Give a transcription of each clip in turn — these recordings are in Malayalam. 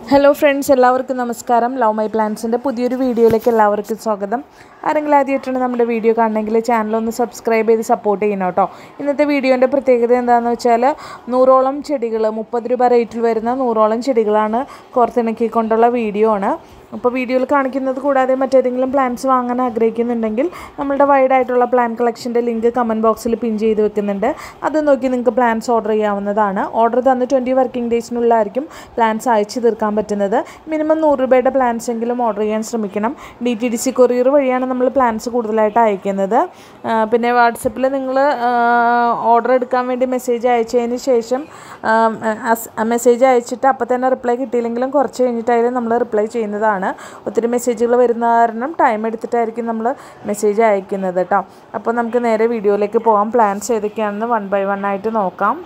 ഹലോ ഫ്രണ്ട്സ് എല്ലാവർക്കും നമസ്കാരം ലവ് മൈ പ്ലാൻസിൻ്റെ പുതിയൊരു വീഡിയോയിലേക്ക് എല്ലാവർക്കും സ്വാഗതം ആരെങ്കിലും ആദ്യമായിട്ടാണ് നമ്മുടെ വീഡിയോ കാണണമെങ്കിൽ ചാനൽ ഒന്ന് സബ്സ്ക്രൈബ് ചെയ്ത് സപ്പോർട്ട് ചെയ്യണം കേട്ടോ ഇന്നത്തെ വീഡിയോൻ്റെ പ്രത്യേകത എന്താണെന്ന് വെച്ചാൽ നൂറോളം ചെടികൾ മുപ്പത് രൂപ റേറ്റിൽ വരുന്ന നൂറോളം ചെടികളാണ് കോർത്തിണക്കിക്കൊണ്ടുള്ള വീഡിയോ ആണ് അപ്പോൾ വീഡിയോയിൽ കാണിക്കുന്നത് കൂടാതെ മറ്റേതെങ്കിലും പ്ലാൻസ് വാങ്ങാൻ ആഗ്രഹിക്കുന്നുണ്ടെങ്കിൽ നമ്മളുടെ വൈഡായിട്ടുള്ള പ്ലാൻ കളക്ഷൻ്റെ ലിങ്ക് കമൻറ്റ് ബോക്സിൽ പിൻ ചെയ്ത് വെക്കുന്നുണ്ട് അത് നോക്കി നിങ്ങൾക്ക് പ്ലാൻസ് ഓർഡർ ചെയ്യാവുന്നതാണ് ഓർഡർ തന്ന് ട്വൻറ്റി വർക്കിംഗ് ഡേയ്സിനുള്ളിലായിരിക്കും പ്ലാൻസ് അയച്ചു തീർക്കാൻ പറ്റുന്നത് മിനിമം നൂറ് രൂപയുടെ പ്ലാൻസ് എങ്കിലും ഓർഡർ ചെയ്യാൻ ശ്രമിക്കണം D T D C courier വഴിയാണ് നമ്മൾ പ്ലാൻസ് കൂടുതലായിട്ട് അയക്കുന്നത് ആ, പിന്നെ വാട്സപ്പിൽ നിങ്ങൾ ഓർഡർ എടുക്കാൻ വേണ്ടി മെസ്സേജ് അയച്ചതിന് ശേഷം മെസ്സേജ് അയച്ചിട്ട് അപ്പോൾ തന്നെ റിപ്ലൈ കിട്ടിയില്ലെങ്കിലും കുറച്ച് കഴിഞ്ഞിട്ടായാലും നമ്മൾ റിപ്ലൈ ചെയ്യുന്നതാണ് ഒത്തിരി മെസ്സേജുകൾ വരുന്ന കാരണം ടൈം എടുത്തിട്ടായിരിക്കും നമ്മൾ മെസ്സേജ് അയക്കുന്നത് കേട്ടോ അപ്പോൾ നമുക്ക് നേരെ വീഡിയോയിലേക്ക് പോകാം പ്ലാൻസ് ഏതൊക്കെയാണെന്ന് വൺ ബൈ വൺ ആയിട്ട് നോക്കാം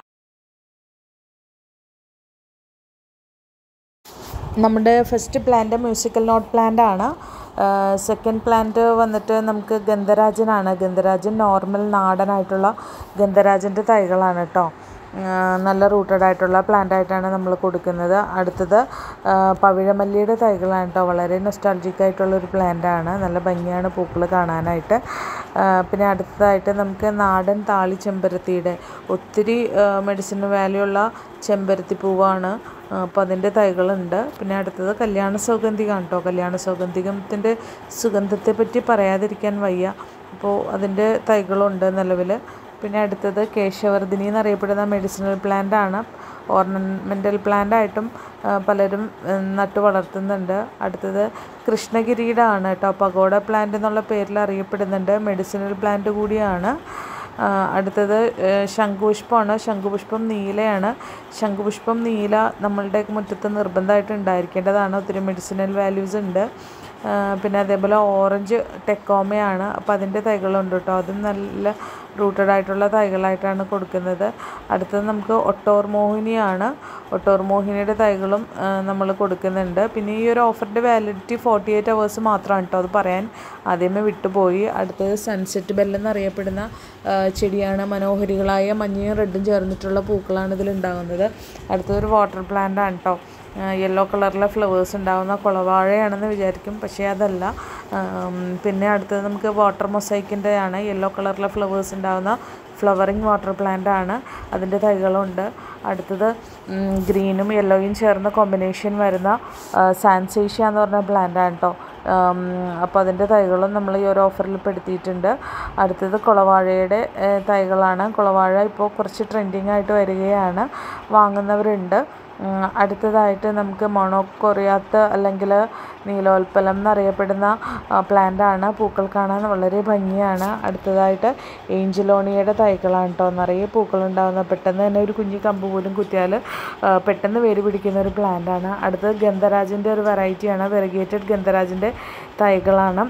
നമ്മുടെ first plant musical note plant ആണ് സെക്കൻഡ് പ്ലാന്റ് വന്നിട്ട് നമുക്ക് ഗന്ധരാജനാണ് ഗന്ധരാജൻ നോർമൽ നാടനായിട്ടുള്ള ഗന്ധരാജൻ്റെ തൈകളാണ് കേട്ടോ ആ, നല്ല റൂട്ടഡ് ആയിട്ടുള്ള പ്ലാന്റ് ആയിട്ടാണ് നമ്മൾ കൊടുക്കുന്നത് അടുത്തത് ആ, പവിഴമല്ലിയുടെ തൈകളാണ് കേട്ടോ വളരെ നൊസ്റ്റാൾജിക് ആയിട്ടുള്ള ഒരു പ്ലാന്റ് ആണ് നല്ല ഭംഗിയാണ് പൂക്കൾ കാണാനായിട്ട് ആ, പിന്നെ അടുത്തതായിട്ട് നമുക്ക് നാടൻ താളി ചെമ്പരത്തിയുടെ ഒത്തിരി മെഡിസിൻ വാല്യൂ ഉള്ള ചെമ്പരത്തി പൂവാണ് അപ്പോൾ അതിൻ്റെ തൈകളുണ്ട് പിന്നെ അടുത്തത് കല്യാണ സൗഗന്ധികം കേട്ടോ കല്യാണ സൗഗന്ധികത്തിൻ്റെ സുഗന്ധത്തെ പറ്റി പറയാതിരിക്കാൻ വയ്യ അപ്പോൾ അതിൻ്റെ തൈകളുണ്ട് നിലവിൽ പിന്നെ അടുത്തത് കേശവർദ്ധിനി എന്നറിയപ്പെടുന്ന മെഡിസിനൽ പ്ലാന്റ് ആണ് ഓർണമെൻ്റൽ പ്ലാന്റ് ആയിട്ടും ആ, പലരും ഉം, നട്ടു വളർത്തുന്നുണ്ട് അടുത്തത് കൃഷ്ണകിരീടമാണ് കേട്ടോ പഗോഡ പ്ലാന്റ് എന്നുള്ള പേരിൽ അറിയപ്പെടുന്നുണ്ട് മെഡിസിനൽ പ്ലാന്റ് കൂടിയാണ് ആ, അടുത്തത് ഏ, ശംഖുപുഷ്പമാണ് ശംഖുപുഷ്പം നീലയാണ് ശംഖുപുഷ്പം നീല നമ്മളുടെ മുറ്റത്ത് നിർബന്ധമായിട്ട് ഉണ്ടായിരിക്കേണ്ടതാണ് ഒത്തിരി മെഡിസിനൽ വാല്യൂസ് ഉണ്ട് ആ, പിന്നെ അതേപോലെ ഓറഞ്ച് ടെക്കോമയാണ് അപ്പോൾ അതിൻ്റെ തൈകളുണ്ട് കേട്ടോ അതും നല്ല റൂട്ടഡ് ആയിട്ടുള്ള തൈകളായിട്ടാണ് കൊടുക്കുന്നത് അടുത്തത് നമുക്ക് ഒട്ടോർ മോഹിനിയാണ് ഒട്ടോർ മോഹിനിയുടെ തൈകളും നമ്മൾ കൊടുക്കുന്നുണ്ട് പിന്നെ ഈ ഒരു ഓഫറിൻ്റെ വാലിഡിറ്റി ഫോർട്ടി എയ്റ്റ് അവേഴ്സ് മാത്രമാണ് കേട്ടോ അത് പറയാൻ ആദ്യമേ വിട്ടുപോയി അടുത്തത് സൺസെറ്റ് ബെല്ലെന്നറിയപ്പെടുന്ന ആ, ചെടിയാണ് മനോഹരികളായ മഞ്ഞയും റെഡും ചേർന്നിട്ടുള്ള പൂക്കളാണ് ഇതിലുണ്ടാകുന്നത് അടുത്തതൊരു വാട്ടർ പ്ലാന്റ് ആണ് കേട്ടോ യെല്ലോ കളറിലെ ഫ്ലവേഴ്സ് ഉണ്ടാകുന്ന കുളവാഴയാണെന്ന് വിചാരിക്കും പക്ഷേ അതല്ല ആം, പിന്നെ അടുത്തത് നമുക്ക് വാട്ടർ മൊസൈക്കിൻ്റെ ആണ് യെല്ലോ കളറിലെ ഫ്ലവേഴ്സ് ഉണ്ടാകുന്ന ഫ്ലവറിങ് വാട്ടർ പ്ലാന്റ് ആണ് അതിൻ്റെ തൈകളുണ്ട് അടുത്തത് ഉം, ഗ്രീനും യെല്ലോയും ചേർന്ന കോമ്പിനേഷൻ വരുന്ന സാൻസേഷ്യ എന്ന് പറഞ്ഞ പ്ലാന്റ് ആണ് കേട്ടോ അപ്പോൾ അതിൻ്റെ തൈകളും നമ്മൾ ഈ ഒരു ഓഫറിൽ പെടുത്തിയിട്ടുണ്ട് അടുത്തത് കുളവാഴയുടെ ഏഹ്, തൈകളാണ് കുളവാഴ ഇപ്പോൾ കുറച്ച് ട്രെൻഡിങ് ആയിട്ട് വരികയാണ് വാങ്ങുന്നവരുണ്ട് ഉം, അടുത്തതായിട്ട് നമുക്ക് മൊണോക്കൊറിയാത്ത് അല്ലെങ്കിൽ നീലോൽപ്പലം എന്നറിയപ്പെടുന്ന പ്ലാന്റ് ആണ് പൂക്കൾ കാണാൻ വളരെ ഭംഗിയാണ് അടുത്തതായിട്ട് ഏഞ്ചലോണിയുടെ തൈകളാണ് കേട്ടോ നിറയെ പൂക്കളുണ്ടാകുന്ന പെട്ടെന്ന് തന്നെ ഒരു കുഞ്ഞു കമ്പ് പോലും കുത്തിയാൽ ആ, പെട്ടെന്ന് വേര് പിടിക്കുന്ന ഒരു പ്ലാന്റ് ആണ് അടുത്തത് ഗന്ധരാജിൻ്റെ ഒരു വെറൈറ്റിയാണ് വെറിഗേറ്റഡ് ഗന്ധരാജിൻ്റെ തൈകളാണ്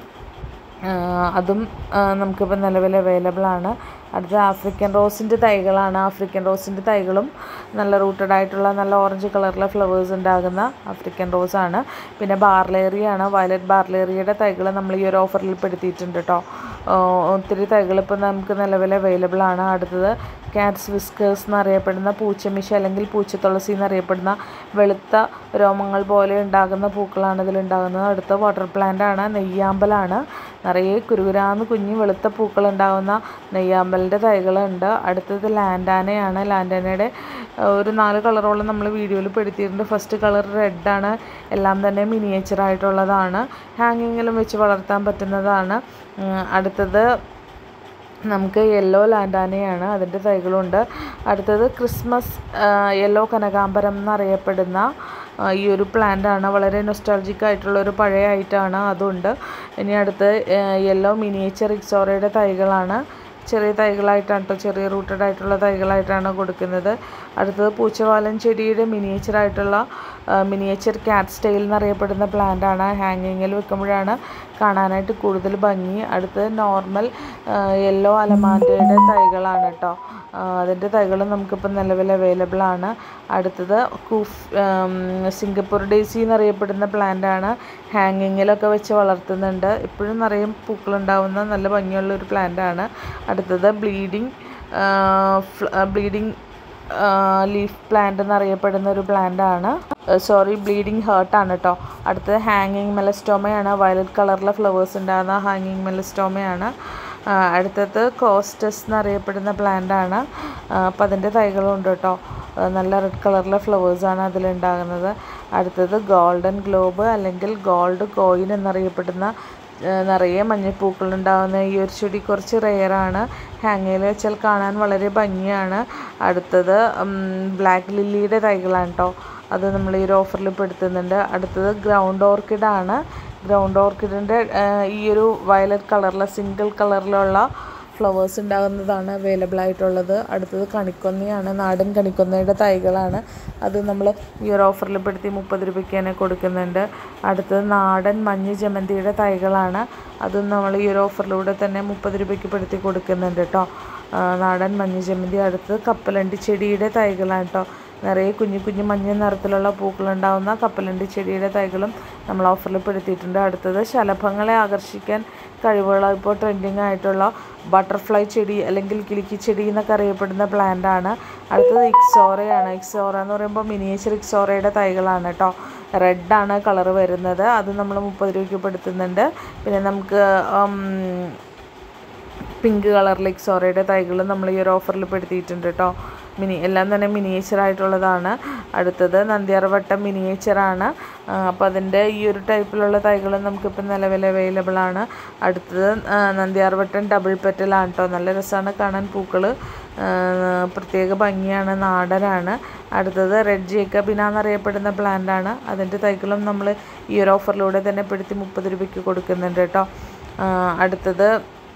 ആ, അതും ആ, നമുക്കിപ്പോൾ നിലവിൽ അവൈലബിൾ ആണ് അടുത്ത ആഫ്രിക്കൻ റോസിൻ്റെ തൈകളാണ് ആഫ്രിക്കൻ റോസിൻ്റെ തൈകളും നല്ല റൂട്ടഡ് ആയിട്ടുള്ള നല്ല ഓറഞ്ച് കളറിലെ ഫ്ലവേഴ്സ് ഉണ്ടാകുന്ന ആഫ്രിക്കൻ റോസാണ് പിന്നെ ബാർലേറിയാണ് വയലറ്റ് ബാർലേറിയയുടെ തൈകൾ നമ്മൾ ഈ ഒരു ഓഫറിൽ പെടുത്തിയിട്ടുണ്ട് കേട്ടോ ആ, ഒത്തിരി തൈകൾ ഇപ്പോൾ നമുക്ക് നിലവിൽ അവൈലബിൾ ആണ് അടുത്തത് കാറ്റ്സ് വിസ്കേഴ്സ് എന്നറിയപ്പെടുന്ന പൂച്ചമിശ അല്ലെങ്കിൽ പൂച്ചത്തുളസി എന്നറിയപ്പെടുന്ന വെളുത്ത രോമങ്ങൾ പോലെ ഉണ്ടാകുന്ന പൂക്കളാണ് ഇതിലുണ്ടാകുന്നത് അടുത്ത വാട്ടർ പ്ലാന്റ് ആണ് നെയ്യാമ്പലാണ് നിറയെ കുരുകുരാന്ന് കുഞ്ഞു വെളുത്ത പൂക്കൾ ഉണ്ടാകുന്ന നെയ്യാമ്പലിൻ്റെ തൈകളുണ്ട് അടുത്തത് ലാൻഡാനയാണ് ലാൻഡാനയുടെ ഏഹ്, ഒരു നാല് കളറോളം നമ്മൾ വീഡിയോയിൽ പെടുത്തിയിട്ടുണ്ട് ഫസ്റ്റ് കളർ റെഡാണ് എല്ലാം തന്നെ മിനിയേച്ചർ ആയിട്ടുള്ളതാണ് ഹാങ്ങിങ്ങിലും വെച്ച് വളർത്താൻ പറ്റുന്നതാണ് ഉം, അടുത്തത് നമുക്ക് യെല്ലോ ലാൻഡാനയാണ് അതിൻ്റെ തൈകളുണ്ട് അടുത്തത് ക്രിസ്മസ് യെല്ലോ കനകാംബരം എന്നറിയപ്പെടുന്ന ആ, ഈ ഒരു പ്ലാന്റ് ആണ് വളരെ നൊസ്റ്റാൾജിക് ആയിട്ടുള്ള ഒരു പഴയ ഐറ്റമാണ് അതുണ്ട് ഇനി അടുത്ത് യെല്ലോ മിനിയേച്ചർ ഇക്സോറയുടെ തൈകളാണ് ചെറിയ തൈകളായിട്ടാണ് കേട്ടോ ചെറിയ റൂട്ടഡ് ആയിട്ടുള്ള തൈകളായിട്ടാണ് കൊടുക്കുന്നത് അടുത്തത് പൂച്ചവാലൻ ചെടിയുടെ മിനിയേച്ചർ ആയിട്ടുള്ള മിനിയേച്ചർ ക്യാറ്റ് സ്റ്റൈൽ എന്നറിയപ്പെടുന്ന പ്ലാന്റ് ആണ് ഹാങ്ങിങ്ങിൽ വെക്കുമ്പോഴാണ് കാണാനായിട്ട് കൂടുതൽ ഭംഗി അടുത്തത് നോർമൽ യെല്ലോ അലമാൻഡയുടെ തൈകളാണ് കേട്ടോ അതിൻ്റെ തൈകളും നമുക്കിപ്പോൾ നിലവിൽ അവൈലബിൾ ആണ് അടുത്തത് കൂഫ് സിംഗപ്പൂർ ഡേസി എന്നറിയപ്പെടുന്ന പ്ലാന്റ് ആണ് ഹാങ്ങിങ്ങിലൊക്കെ വെച്ച് വളർത്തുന്നുണ്ട് ഇപ്പോഴും നിറയെ പൂക്കളുണ്ടാവുന്ന നല്ല ഭംഗിയുള്ള ഒരു പ്ലാന്റ് ആണ് അടുത്തത് ബ്ലീഡിങ് ബ്ലീഡിങ് ലീഫ് പ്ലാന്റ് എന്നറിയപ്പെടുന്ന ഒരു പ്ലാന്റ് ആണ് സോറി ബ്ലീഡിങ് ഹേർട്ടാണ് കേട്ടോ അടുത്തത് ഹാങ്ങിങ് മെലസ്റ്റോമയാണ് വയലറ്റ് കളറിലെ ഫ്ലവേഴ്സ് ഉണ്ടാകുന്ന ഹാങ്ങിങ് മെലസ്റ്റോമയാണ് ആ, അടുത്തത് കോസ്റ്റസ് എന്നറിയപ്പെടുന്ന പ്ലാന്റ് ആണ് അപ്പം അതിൻ്റെ തൈകളും ഉണ്ട് കേട്ടോ ആ, നല്ല റെഡ് കളറിലെ ഫ്ലവേഴ്സാണ് അതിലുണ്ടാകുന്നത് അടുത്തത് ഗോൾഡൻ ഗ്ലോബ് അല്ലെങ്കിൽ ഗോൾഡ് കോയിൻ എന്നറിയപ്പെടുന്ന ആ, നിറയെ മഞ്ഞപ്പൂക്കളുണ്ടാകുന്ന ഈ ഒരു ചെടി കുറച്ച് റെയറാണ് ഹാങ്ങയിൽ വെച്ചാൽ കാണാൻ വളരെ ഭംഗിയാണ് അടുത്തത് ബ്ലാക്ക് ലില്ലിയുടെ തൈകളാണ് കേട്ടോ അത് നമ്മൾ ഈ ഒരു ഓഫറിൽ പെടുത്തുന്നുണ്ട് അടുത്തത് ഗ്രൗണ്ട് ഓർക്കിഡാണ് ഗ്രൗണ്ട് ഓർക്കിഡിൻ്റെ ഈ ഒരു വയലറ്റ് കളറിലെ സിംഗിൾ കളറിലുള്ള ഫ്ലവേഴ്സ് ഉണ്ടാകുന്നതാണ് അവൈലബിൾ ആയിട്ടുള്ളത് അടുത്തത് കണിക്കൊന്നയാണ് നാടൻ കണിക്കൊന്നയുടെ തൈകളാണ് അത് നമ്മൾ ഈ ഒരു ഓഫറിൽ പെടുത്തി മുപ്പത് രൂപയ്ക്ക് തന്നെ കൊടുക്കുന്നുണ്ട് അടുത്തത് നാടൻ മഞ്ഞ് ജമന്തിയുടെ തൈകളാണ് അതും നമ്മൾ ഈ ഒരു ഓഫറിലൂടെ തന്നെ മുപ്പത് രൂപയ്ക്ക് പെടുത്തി കൊടുക്കുന്നുണ്ട് കേട്ടോ ആ, നാടൻ മഞ്ഞ് ജമന്തി അടുത്തത് കപ്പലണ്ടി ചെടിയുടെ തൈകളാണ് കേട്ടോ നിറയെ കുഞ്ഞു കുഞ്ഞു മഞ്ഞ നിറത്തിലുള്ള പൂക്കളുണ്ടാവുന്ന കപ്പലണ്ടി ചെടിയുടെ തൈകളും നമ്മൾ ഓഫറിൽ പെടുത്തിയിട്ടുണ്ട് അടുത്തത് ശലഭങ്ങളെ ആകർഷിക്കാൻ കഴിവുള്ള ഇപ്പോൾ ട്രെൻഡിങ് ആയിട്ടുള്ള ബട്ടർഫ്ലൈ ചെടി അല്ലെങ്കിൽ കിലുക്കി ചെടി എന്നൊക്കെ അറിയപ്പെടുന്ന പ്ലാന്റ് ആണ് അടുത്തത് ഇക്സോറയാണ് ഇക്സോറ എന്ന് പറയുമ്പോൾ മിനിയേച്ചർ ഇക്സോറയുടെ തൈകളാണ് കേട്ടോ റെഡാണ് കളർ വരുന്നത് അത് നമ്മൾ മുപ്പത് രൂപയ്ക്ക് പെടുത്തുന്നുണ്ട് പിന്നെ നമുക്ക് ഉം, പിങ്ക് കളറിൽ ഇക്സോറയുടെ തൈകൾ നമ്മൾ ഈ ഒരു ഓഫറിൽ പെടുത്തിയിട്ടുണ്ട് കേട്ടോ മിനി എല്ലാം തന്നെ മിനിയേച്ചർ ആയിട്ടുള്ളതാണ് അടുത്തത് നന്ദിയാർവട്ടം മിനിയേച്ചറാണ് അപ്പോൾ അതിൻ്റെ ഈ ഒരു ടൈപ്പിലുള്ള തൈകൾ നമുക്കിപ്പോൾ നിലവിൽ അവൈലബിൾ ആണ് അടുത്തത് ആ, നന്ദിയാർവട്ടം ഡബിൾ പെറ്റലാണ് കേട്ടോ നല്ല രസമാണ് കാണാൻ പൂക്കൾ പ്രത്യേക ഭംഗിയാണ് നാടനാണ് അടുത്തത് റെഡ് ജേക്കബിന എന്നറിയപ്പെടുന്ന പ്ലാന്റ് ആണ് അതിൻ്റെ തൈകളും നമ്മൾ ഈ ഒരു ഓഫറിലൂടെ തന്നെ പെടുത്തി മുപ്പത് രൂപയ്ക്ക് കൊടുക്കുന്നുണ്ട് കേട്ടോ ആ, അടുത്തത്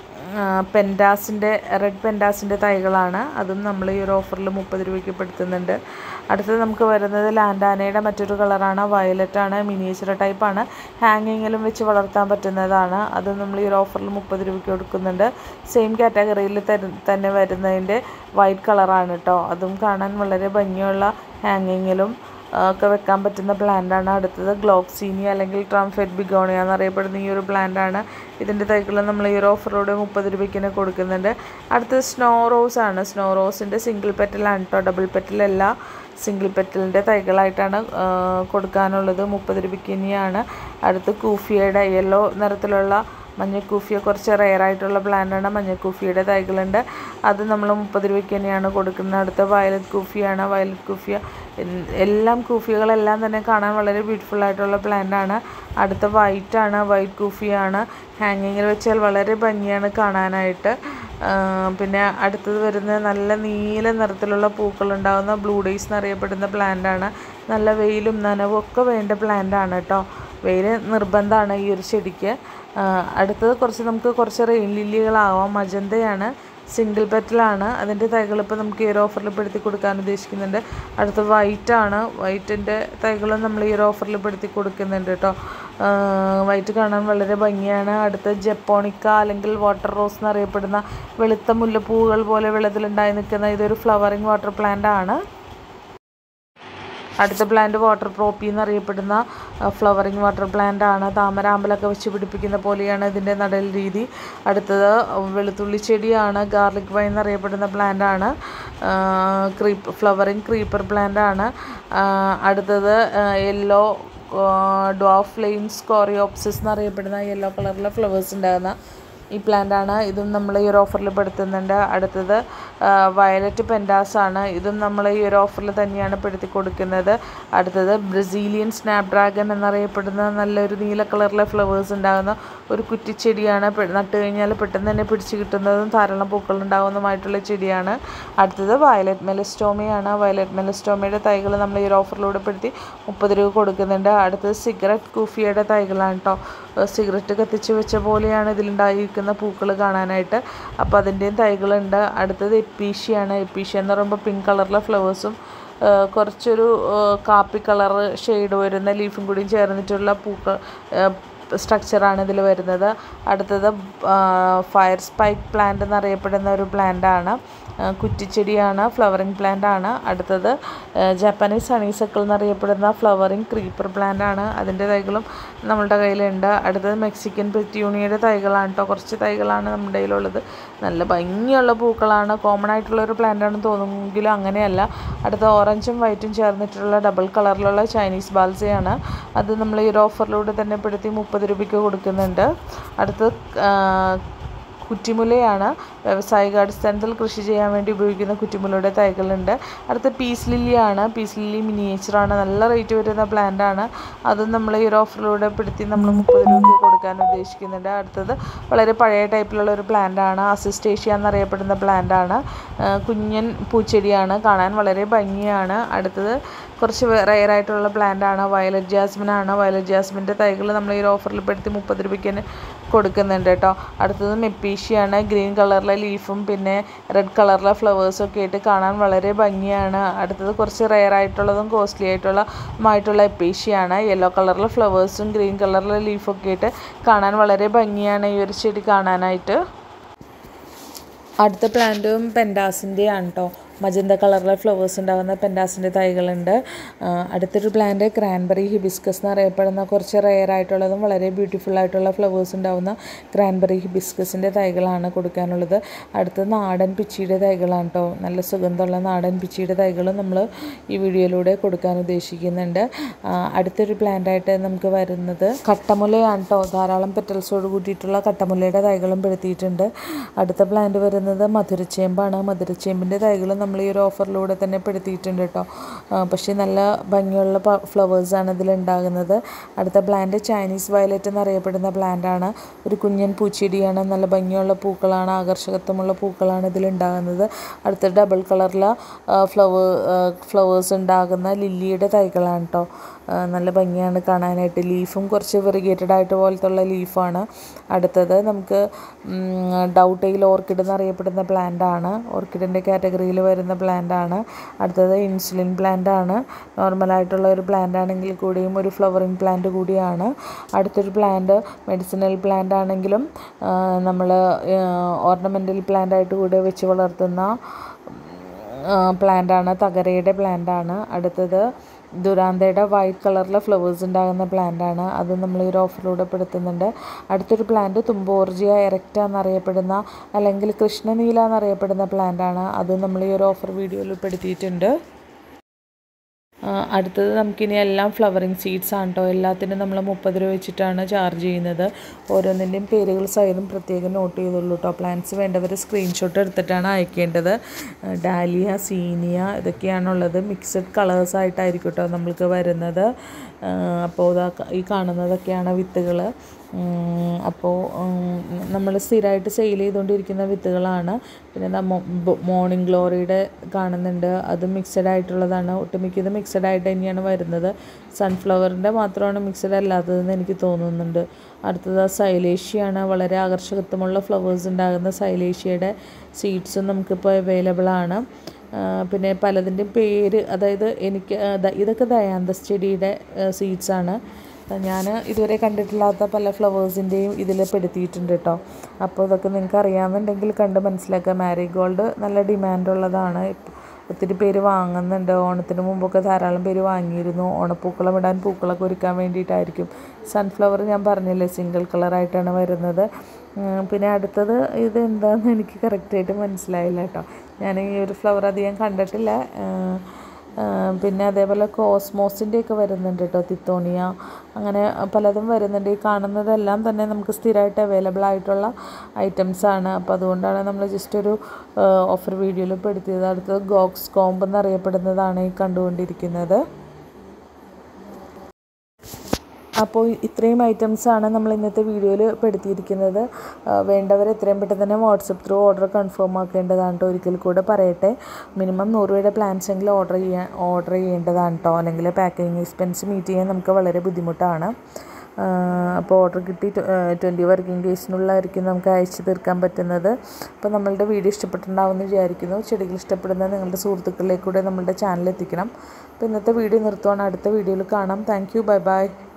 പെൻഡാസിൻ്റെ റെഡ് പെൻഡാസിൻ്റെ തൈകളാണ് അതും നമ്മൾ ഈ ഒരു ഓഫറിൽ മുപ്പത് രൂപയ്ക്ക് പെടുത്തുന്നുണ്ട് അടുത്തത് നമുക്ക് വരുന്നത് ലാൻഡാനയുടെ മറ്റൊരു കളറാണ് വയലറ്റ് ആണ് മിനിയേച്ചർ ടൈപ്പാണ് ഹാങ്ങിങ്ങിലും വെച്ച് വളർത്താൻ പറ്റുന്നതാണ് അത് നമ്മൾ ഈ ഒരു ഓഫറിൽ മുപ്പത് രൂപയ്ക്ക് കൊടുക്കുന്നുണ്ട് സെയിം കാറ്റഗറിയിൽ തന്നെ വരുന്നതിൻ്റെ വൈറ്റ് കളറാണ് കേട്ടോ അതും കാണാൻ വളരെ ഭംഗിയുള്ള ഹാങ്ങിങ്ങിലും ഒക്കെ വെക്കാൻ പറ്റുന്ന പ്ലാന്റാണ് അടുത്തത് ഗ്ലോക്സീനി അല്ലെങ്കിൽ ട്രാംഫെറ്റ് ബിഗോണിയ എന്നറിയപ്പെടുന്ന ഈ ഒരു പ്ലാന്റാണ് ഇതിൻ്റെ തൈകൾ നമ്മൾ ഈ ഒരു ഓഫറിലൂടെ മുപ്പത് രൂപയ്ക്ക് തന്നെ കൊടുക്കുന്നുണ്ട് അടുത്തത് സ്നോ റോസ് ആണ് സ്നോ റോസിൻ്റെ സിംഗിൾ പെറ്റലാണ് കേട്ടോ ഡബിൾ പെറ്റലല്ല സിംഗിൾ പെറ്റലിൻ്റെ തൈകളായിട്ടാണ് ആ, കൊടുക്കാനുള്ളത് മുപ്പത് രൂപയ്ക്ക് തന്നെയാണ് അടുത്ത് കൂഫിയയുടെ യെല്ലോ നിറത്തിലുള്ള മഞ്ഞക്കൂഫിയ കുറച്ച് റെയർ ആയിട്ടുള്ള പ്ലാന്റാണ് മഞ്ഞക്കൂഫിയുടെ തൈകളുണ്ട് അത് നമ്മൾ മുപ്പത് രൂപയ്ക്ക് തന്നെയാണ് കൊടുക്കുന്നത് അടുത്ത വയലറ്റ് കൂഫിയാണ് വയലറ്റ് കൂഫിയ എൻ- എല്ലാം കൂഫിയകളെല്ലാം തന്നെ കാണാൻ വളരെ ബ്യൂട്ടിഫുൾ ആയിട്ടുള്ള പ്ലാന്റ് ആണ് അടുത്ത വൈറ്റ് ആണ് വൈറ്റ് കൂഫിയാണ് ഹാങ്ങിങ്ങിൽ വെച്ചാൽ വളരെ ഭംഗിയാണ് കാണാനായിട്ട് ആ, പിന്നെ അടുത്തത് വരുന്നത് നല്ല നീല നിറത്തിലുള്ള പൂക്കളുണ്ടാകുന്ന ബ്ലൂ ഡേയ്സ് എന്നറിയപ്പെടുന്ന പ്ലാന്റ് ആണ് നല്ല വെയിലും നനവും ഒക്കെ വേണ്ട പ്ലാന്റ് ആണ് കേട്ടോ വെയിൽ നിർബന്ധമാണ് ഈ ഒരു ചെടിക്ക് ആ, അടുത്തത് കുറച്ച് നമുക്ക് കുറച്ച് റെയിൻ ലില്ലികളാവാം മജന്തയാണ് സിംഗിൾ പെറ്റലാണ് അതിൻ്റെ തൈകൾ ഇപ്പോൾ നമുക്ക് ഈ ഒരു ഓഫറിൽ പെടുത്തി കൊടുക്കാൻ ഉദ്ദേശിക്കുന്നുണ്ട് അടുത്ത വൈറ്റ് ആണ് വൈറ്റിൻ്റെ തൈകളും നമ്മൾ ഈ ഒരു ഓഫറിൽ പെടുത്തി കൊടുക്കുന്നുണ്ട് കേട്ടോ വൈറ്റ് കാണാൻ വളരെ ഭംഗിയാണ് അടുത്ത ജപ്പോണിക്ക അല്ലെങ്കിൽ വാട്ടർ റോസ് എന്നറിയപ്പെടുന്ന വെളുത്ത മുല്ലപ്പൂവുകൾ പോലെ വെള്ളത്തിലുണ്ടായി നിൽക്കുന്ന ഇതൊരു ഫ്ലവറിങ് വാട്ടർ പ്ലാന്റ് ആണ് അടുത്ത പ്ലാന്റ് വാട്ടർ പ്രോപ്പി എന്നറിയപ്പെടുന്ന ഫ്ലവറിങ് വാട്ടർ പ്ലാന്റ് ആണ് താമരാമ്പലൊക്കെ വെച്ച് പിടിപ്പിക്കുന്ന പോലെയാണ് ഇതിൻ്റെ നടൽ രീതി അടുത്തത് വെളുത്തുള്ളി ചെടിയാണ് ഗാർലിക് വൈൻ എന്നറിയപ്പെടുന്ന പ്ലാന്റ് ആണ് ക്രീപ്പ് ഫ്ലവറിങ് ക്രീപ്പർ പ്ലാന്റ് ആണ് ആ, അടുത്തത് യെല്ലോ ഡ്വാഫ് ഫ്ലെയിംസ് കോറിയോപ്സിസ് എന്നറിയപ്പെടുന്ന യെല്ലോ കളറിലെ ഫ്ലവേഴ്സ് ഉണ്ടാകുന്ന ഈ പ്ലാന്റ് ആണ് ഇതും നമ്മൾ ഈ ഒരു ഓഫറിൽ പെടുത്തുന്നുണ്ട് അടുത്തത് വയലറ്റ് പെൻഡാസ് ആണ് ഇതും നമ്മൾ ഈ ഒരു ഓഫറിൽ തന്നെയാണ് പെടുത്തി കൊടുക്കുന്നത് അടുത്തത് ബ്രസീലിയൻ സ്നാപ് ഡ്രാഗൺ എന്നറിയപ്പെടുന്ന നല്ലൊരു നീല കളറിലെ ഫ്ലവേഴ്സ് ഉണ്ടാകുന്ന ഒരു കുറ്റിച്ചെടിയാണ് പെ- നട്ട് കഴിഞ്ഞാൽ പെട്ടെന്ന് തന്നെ പിടിച്ച് കിട്ടുന്നതും ധാരാളം പൂക്കൾ ഉണ്ടാകുന്നതുമായിട്ടുള്ള ചെടിയാണ് അടുത്തത് വയലറ്റ് മെലസ്റ്റോമയാണ് വയലറ്റ് മെലസ്റ്റോമയുടെ തൈകൾ നമ്മൾ ഈ ഒരു ഓഫറിലൂടെ പെടുത്തി മുപ്പത് രൂപ കൊടുക്കുന്നുണ്ട് അടുത്തത് സിഗരറ്റ് കൂഫിയയുടെ തൈകളാണ് കേട്ടോ സിഗരറ്റ് കത്തിച്ച് വെച്ച പോലെയാണ് ഇതിലുണ്ടായിരിക്കുന്ന പൂക്കൾ കാണാനായിട്ട് അപ്പോൾ അതിൻ്റെയും തൈകളുണ്ട് അടുത്തത് എപ്പീഷ്യയാണ് എപ്പീഷ്യ എന്ന് പറയുമ്പോൾ പിങ്ക് കളറിലെ ഫ്ലവേഴ്സും കുറച്ചൊരു ആ, കാപ്പി കളർ ഷെയ്ഡ് വരുന്ന ലീഫും കൂടിയും ചേർന്നിട്ടുള്ള പൂക്കൾ സ്ട്രക്ചറാണ് ഇതിൽ വരുന്നത് അടുത്തത് ഫയർ സ്പൈക്ക് പ്ലാന്റ് എന്നറിയപ്പെടുന്ന ഒരു പ്ലാന്റ് ആണ് ആ, കുറ്റിച്ചെടിയാണ് ഫ്ലവറിങ് പ്ലാന്റ് ആണ് അടുത്തത് ആ, ജാപ്പനീസ് ഹണീസക്കിൾ എന്നറിയപ്പെടുന്ന ഫ്ലവറിങ് ക്രീപ്പർ പ്ലാന്റ് ആണ് അതിൻ്റെ തൈകളും നമ്മളുടെ കയ്യിലുണ്ട് അടുത്തത് മെക്സിക്കൻ പെറ്റ്യൂണിയുടെ തൈകളാണ് കേട്ടോ കുറച്ച് തൈകളാണ് നമ്മുടെ കയ്യിലുള്ളത് നല്ല ഭംഗിയുള്ള പൂക്കളാണ് കോമൺ ആയിട്ടുള്ള ഒരു പ്ലാന്റ് ആണെന്ന് തോന്നുമെങ്കിലും അങ്ങനെയല്ല അടുത്ത ഓറഞ്ചും വൈറ്റും ചേർന്നിട്ടുള്ള ഡബിൾ കളറിലുള്ള ചൈനീസ് ബാൽസയാണ് അത് നമ്മൾ ഈ ഒരു ഓഫറിലൂടെ തന്നെ പെടുത്തി മുപ്പത് രൂപയ്ക്ക് കൊടുക്കുന്നുണ്ട് അടുത്തത് കുറ്റിമുലയാണ് വ്യാവസായിക അടിസ്ഥാനത്തിൽ കൃഷി ചെയ്യാൻ വേണ്ടി ഉപയോഗിക്കുന്ന കുറ്റിമുലയുടെ തൈകളുണ്ട് അടുത്ത പീസ് ലില്ലിയാണ് പീസ് ലില്ലി മിനിയേച്ചറാണ് നല്ല റേറ്റ് വരുന്ന പ്ലാന്റ് ആണ് അതും നമ്മൾ ഈ ഒരു ഓഫറിലൂടെ പെടുത്തി നമ്മൾ മുപ്പത് രൂപയ്ക്ക് കൊടുക്കാൻ ഉദ്ദേശിക്കുന്നുണ്ട് അടുത്തത് വളരെ പഴയ ടൈപ്പിലുള്ള ഒരു പ്ലാന്റ് ആണ് അസിസ്റ്റേഷ്യ എന്നറിയപ്പെടുന്ന പ്ലാന്റ് ആണ് കുഞ്ഞൻ പൂച്ചെടിയാണ് കാണാൻ വളരെ ഭംഗിയാണ് അടുത്തത് കുറച്ച് റെയർ ആയിട്ടുള്ള പ്ലാന്റ് ആണ് വയലറ്റ് ജാസ്മിൻ ആണ് വയലറ്റ് ജാസ്മിൻ്റെ തൈകൾ നമ്മൾ ഈ ഒരു ഓഫറിൽ പെടുത്തി മുപ്പത് രൂപയ്ക്ക് തന്നെ കൊടുക്കുന്നുണ്ട് കേട്ടോ അടുത്തത് മെപ്പീഷിയാണ് ഗ്രീൻ കളറിലെ ലീഫും പിന്നെ റെഡ് കളറിലെ ഫ്ലവേഴ്സും ഒക്കെ ആയിട്ട് കാണാൻ വളരെ ഭംഗിയാണ് അടുത്തത് കുറച്ച് റെയർ ആയിട്ടുള്ളതും കോസ്റ്റ്ലി ആയിട്ടുള്ള ആയിട്ടുള്ള എപ്പീഷിയാണ് യെല്ലോ കളറിലെ ഫ്ലവേഴ്സും ഗ്രീൻ കളറിലെ ലീഫും ഒക്കെ ആയിട്ട് കാണാൻ വളരെ ഭംഗിയാണ് ഈ ഒരു ചെടി കാണാനായിട്ട് അടുത്ത പ്ലാന്റും പെൻഡാസിൻ്റെയാണ് കേട്ടോ മജന്ത കളറിലെ ഫ്ലവേഴ്സ് ഉണ്ടാകുന്ന പെൻഡാസിൻ്റെ തൈകളുണ്ട് അടുത്തൊരു പ്ലാന്റ് ക്രാൻബറി ഹിബിസ്കസ് എന്നറിയപ്പെടുന്ന കുറച്ച് റെയർ ആയിട്ടുള്ളതും വളരെ ബ്യൂട്ടിഫുൾ ആയിട്ടുള്ള ഫ്ലവേഴ്സ് ഉണ്ടാകുന്ന ക്രാൻബറി ഹിബിസ്കസിൻ്റെ തൈകളാണ് കൊടുക്കാനുള്ളത് അടുത്തത് നാടൻ പിച്ചിയുടെ തൈകളാണ് കേട്ടോ നല്ല സുഗന്ധമുള്ള നാടൻ പിച്ചിയുടെ തൈകളും നമ്മൾ ഈ വീഡിയോയിലൂടെ കൊടുക്കാൻ ഉദ്ദേശിക്കുന്നുണ്ട് അടുത്തൊരു പ്ലാന്റായിട്ട് നമുക്ക് വരുന്നത് കട്ടമുലയാണ് കേട്ടോ ധാരാളം പെറ്റൽസോട് കൂട്ടിയിട്ടുള്ള കട്ടമുലയുടെ തൈകളും പെടുത്തിയിട്ടുണ്ട് അടുത്ത പ്ലാന്റ് വരുന്നത് മധുരച്ചേമ്പാണ് മധുരച്ചേമ്പിൻ്റെ തൈകളും നമ്മൾ ഈ ഒരു ഓഫറിലൂടെ തന്നെ പെടുത്തിയിട്ടുണ്ട് കേട്ടോ പക്ഷേ നല്ല ഭംഗിയുള്ള ഫ്ലവേഴ്സാണ് ഇതിലുണ്ടാകുന്നത് അടുത്ത പ്ലാന്റ് ചൈനീസ് വയലറ്റ് എന്നറിയപ്പെടുന്ന പ്ലാന്റാണ് ഒരു കുഞ്ഞൻ പൂച്ചെടിയാണ് നല്ല ഭംഗിയുള്ള പൂക്കളാണ് ആകർഷകത്വമുള്ള പൂക്കളാണ് ഇതിലുണ്ടാകുന്നത് അടുത്ത ഡബിൾ കളറിലെ ഫ്ലവർ ഫ്ലവേഴ്സ് ഉണ്ടാകുന്ന ലില്ലിയുടെ തൈകളാണ് കേട്ടോ നല്ല ഭംഗിയാണ് കാണാനായിട്ട് ലീഫും കുറച്ച് വെറിഗേറ്റഡ് ആയിട്ട് പോലത്തുള്ള ലീഫാണ് അടുത്തത് നമുക്ക് ഡൗട്ടെയിൽ ഓർക്കിഡ് എന്നറിയപ്പെടുന്ന പ്ലാന്റ് ആണ് ഓർക്കിഡിൻ്റെ കാറ്റഗറിയിൽ വരുന്ന പ്ലാന്റ് ആണ് അടുത്തത് ഇൻസുലിൻ പ്ലാന്റ് ആണ് നോർമലായിട്ടുള്ള ഒരു പ്ലാന്റ് ആണെങ്കിൽ കൂടിയും ഒരു ഫ്ലവറിങ് പ്ലാന്റ് കൂടിയാണ് അടുത്തൊരു പ്ലാന്റ് മെഡിസിനൽ പ്ലാന്റ് ആണെങ്കിലും നമ്മൾ ഓർണമെൻ്റൽ പ്ലാന്റ് ആയിട്ട് കൂടെ വെച്ച് വളർത്തുന്ന പ്ലാന്റ് ആണ് തകരയുടെ പ്ലാന്റ് ആണ് അടുത്തത് ദുരാന്തയുടെ വൈറ്റ് കളറിലെ ഫ്ലവേഴ്സ് ഉണ്ടാകുന്ന പ്ലാന്റ് ആണ് അത് നമ്മൾ ഈ ഒരു ഓഫറിലൂടെ പെടുത്തുന്നുണ്ട് അടുത്തൊരു പ്ലാന്റ് തുമ്പോർജിയ എറക്റ്റ എന്നറിയപ്പെടുന്ന അല്ലെങ്കിൽ കൃഷ്ണനീല എന്നറിയപ്പെടുന്ന പ്ലാന്റ് ആണ് അത് നമ്മൾ ഈ ഒരു ഓഫർ വീഡിയോയിൽ പെടുത്തിയിട്ടുണ്ട് അടുത്തത് നമുക്കിനി എല്ലാം ഫ്ലവറിങ് സീഡ്സ് ആണ് കേട്ടോ എല്ലാത്തിനും നമ്മൾ മുപ്പത് രൂപ വെച്ചിട്ടാണ് ചാർജ് ചെയ്യുന്നത് ഓരോന്നിൻ്റെയും പേരുകൾ സഹിതം പ്രത്യേകം നോട്ട് ചെയ്തുള്ളൂ കേട്ടോ പ്ലാന്റ്സ് വേണ്ടവർ സ്ക്രീൻഷോട്ട് എടുത്തിട്ടാണ് അയക്കേണ്ടത് ഡാലിയ സീനിയ ഇതൊക്കെയാണുള്ളത് മിക്സഡ് കളേഴ്സ് ആയിട്ടായിരിക്കും കേട്ടോ നമ്മൾക്ക് വരുന്നത് അപ്പോൾ ഇതാ ഈ കാണുന്നതൊക്കെയാണ് വിത്തുകൾ അപ്പോൾ നമ്മൾ സ്ഥിരമായിട്ട് സെയിൽ ചെയ്തുകൊണ്ടിരിക്കുന്ന വിത്തുകളാണ് പിന്നെ മോർണിംഗ് ഗ്ലോറിയുടെ കാണുന്നുണ്ട് അത് മിക്സഡ് ആയിട്ടുള്ളതാണ് ഒട്ടുമിക്കത് മിക്സഡ് ആയിട്ട് തന്നെയാണ് വരുന്നത് സൺഫ്ലവറിൻ്റെ മാത്രമാണ് മിക്സഡ് അല്ലാത്തതെന്ന് എനിക്ക് തോന്നുന്നുണ്ട് അടുത്തത് സൈലേഷ്യയാണ് വളരെ ആകർഷകത്വമുള്ള ഫ്ലവേഴ്സ് ഉണ്ടാകുന്ന സൈലേഷ്യയുടെ സീഡ്സും നമുക്കിപ്പോൾ അവൈലബിൾ ആണ് പിന്നെ പലതിൻ്റെയും പേര് അതായത് എനിക്ക് ഇതൊക്കെ ദയാന്തസ് ചെടിയുടെ സീഡ്സാണ് ഞാൻ ഇതുവരെ കണ്ടിട്ടില്ലാത്ത പല ഫ്ലവേഴ്സിൻ്റെയും ഇതിൽ പെടുത്തിയിട്ടുണ്ട് കേട്ടോ അപ്പോൾ ഇതൊക്കെ നിങ്ങൾക്ക് അറിയാമെന്നുണ്ടെങ്കിൽ കണ്ട് മനസ്സിലാക്കുക മാരിഗോൾഡ് നല്ല ഡിമാൻഡുള്ളതാണ് ഒത്തിരി പേര് വാങ്ങുന്നുണ്ട് ഓണത്തിന് മുമ്പൊക്കെ ധാരാളം പേര് വാങ്ങിയിരുന്നു ഓണപ്പൂക്കളം ഇടാൻ പൂക്കളൊക്കെ ഒരുക്കാൻ വേണ്ടിയിട്ടായിരിക്കും സൺഫ്ലവർ ഞാൻ പറഞ്ഞില്ലേ സിംഗിൾ കളറായിട്ടാണ് വരുന്നത് പിന്നെ അടുത്തത് ഇത് എന്താണെന്ന് എനിക്ക് കറക്റ്റായിട്ട് മനസ്സിലായില്ല കേട്ടോ ഞാൻ ഈ ഒരു ഫ്ലവർ അധികം കണ്ടിട്ടില്ല പിന്നെ അതേപോലെ കോസ്മോസിൻ്റെ ഒക്കെ വരുന്നുണ്ട് കേട്ടോ തിത്തോണിയ അങ്ങനെ പലതും വരുന്നുണ്ട് ഈ കാണുന്നതെല്ലാം തന്നെ നമുക്ക് സ്ഥിരമായിട്ട് അവൈലബിൾ ആയിട്ടുള്ള ഐറ്റംസ് ആണ് അപ്പോൾ അതുകൊണ്ടാണ് നമ്മൾ ജസ്റ്റ് ഒരു ഓഫർ വീഡിയോയിൽ പെടുത്തിയത് അടുത്തത് ഗോക്സ് കോംബ് എന്നറിയപ്പെടുന്നതാണ് ഈ കണ്ടുകൊണ്ടിരിക്കുന്നത് അപ്പോൾ ഇത്രയും ഐറ്റംസാണ് നമ്മൾ ഇന്നത്തെ വീഡിയോയിൽ പെടുത്തിയിരിക്കുന്നത് വേണ്ടവർ എത്രയും പെട്ടെന്ന് തന്നെ വാട്സപ്പ് ത്രൂ ഓർഡർ കൺഫേം ആക്കേണ്ടതാണ് കേട്ടോ ഒരിക്കൽ കൂടെ പറയട്ടെ മിനിമം നൂറ് രൂപയുടെ പ്ലാൻസ് എങ്കിലും ഓർഡർ ചെയ്യാൻ ഓർഡർ ചെയ്യേണ്ടതാണ് കേട്ടോ അല്ലെങ്കിൽ പാക്കിംഗ് എക്സ്പെൻസ് മീറ്റ് ചെയ്യാൻ നമുക്ക് വളരെ ബുദ്ധിമുട്ടാണ് അപ്പോൾ ഓർഡർ കിട്ടി ട്വൻറ്റി വർക്കിംഗ് ഡേയ്സിനുള്ളായിരിക്കും നമുക്ക് അയച്ചു തീർക്കാൻ പറ്റുന്നത് അപ്പോൾ നമ്മളുടെ വീഡിയോ ഇഷ്ടപ്പെട്ടിട്ടുണ്ടാവുമെന്ന് വിചാരിക്കുന്നു ചെടികൾ ഇഷ്ടപ്പെടുന്ന നിങ്ങളുടെ സുഹൃത്തുക്കളിലേക്ക് കൂടെ നമ്മളുടെ ചാനൽ എത്തിക്കണം അപ്പോൾ ഇന്നത്തെ വീഡിയോ നിർത്തുവാണ് അടുത്ത വീഡിയോയിൽ കാണാം താങ്ക് യു ബൈ ബൈ